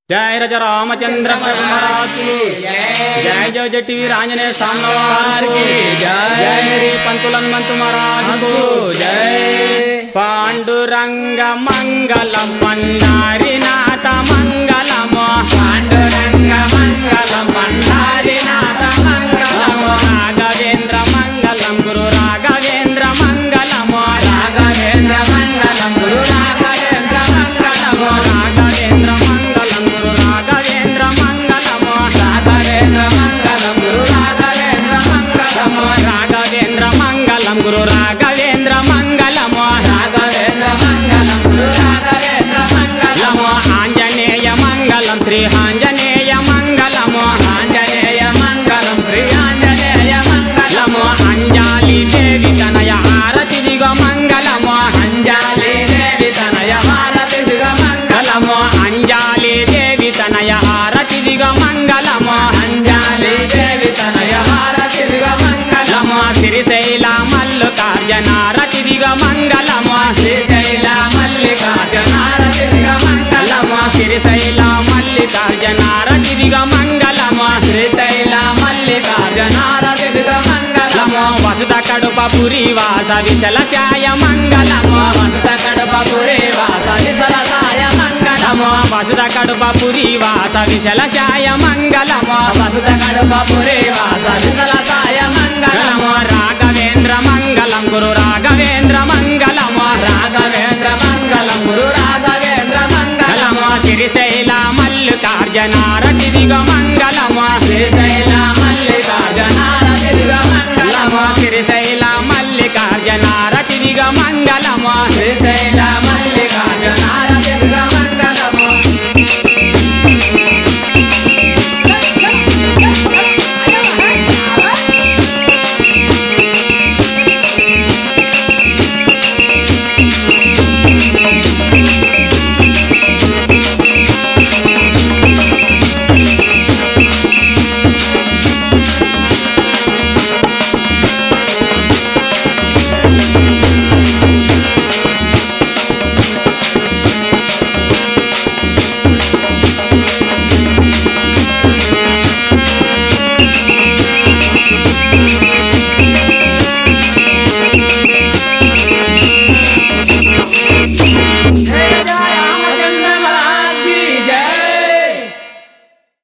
జయ రజ రామచంద్ర పరమరాజు జయ జయ జటి ఆంజనేయ స్వామి వారికి జయ శ్రీ పంతులన్మంతు మహారాజుకు జయ పాండురంగ మంగళం మన్నారి నాథ మంగళము పాండురంగ మంగళం మన్నారి నాథ మంగళము రాఘవేంద్ర మంగళం గురు రాఘవేంద్ర మంగళము రాఘవేంద్ర మంగళం గురు రాఘవేంద్ర మంగళము రాఘవేంద్ర మంగళం గురు రాఘవేంద్ర మంగళము రాఘవేంద్ర మంగళం గురు రాఘవేంద్ర మంగళము రాఘవేంద్ర మంగళం గురు రాఘవేంద్ర మంగళము రాఘవేంద్ర మంగళం గురు రాఘవేంద్ర మంగళము ఆంజనేయ మంగళం శ్రీ ఆంజనేయ మంగళము ఆంజనేయ మంగళం శ్రీ ఆంజనేయ మంగళము అంజాలి దేవి తనయ ఆరతిదిగ మంగళము అంజాలి దేవి తనయ ఆరతిదిగ మంగళము అంజాలి దేవి తనయ ఆరతిదిగ మంగళము అంజాలి దేవి తనయ ఆరతిదిగ మంగళము శ్రీశైల మల్లికార్జనారతిదిగ మంగళము శ్రీశైల మల్లికార్జనారతిదిగ మంగళము శ్రీశైల మల్లికార్జనారతిదిగ మంగళము శ్రీశైల మల్లికార్జనారతిదిగ మంగళము వసుద కడుప పురి వాస విశల ఛాయ మంగళము వసుద కడుప పురి వాస విశల ఛాయ మంగళము వసుద కడుప పురి వాస విశల ఛాయ మంగళము వసుద కడుప పురి వాస విశల ఛాయ మంగళము రాఘవేంద్ర మంగళం గురు రాఘవేంద్ర మంగళము రాఘవేంద్ర మంగళం గురు రాఘవేంద్ర మంగళము శ్రీశైల మల్లికార్జనారతిదిగ మంగళము శ్రీశైల మల్లికార్జనారతిదిగ మంగళము శ్రీశైల మల్లికార్జనారతిదిగ మంగళము శ్రీశైల మల్లికార్జనారతిదిగ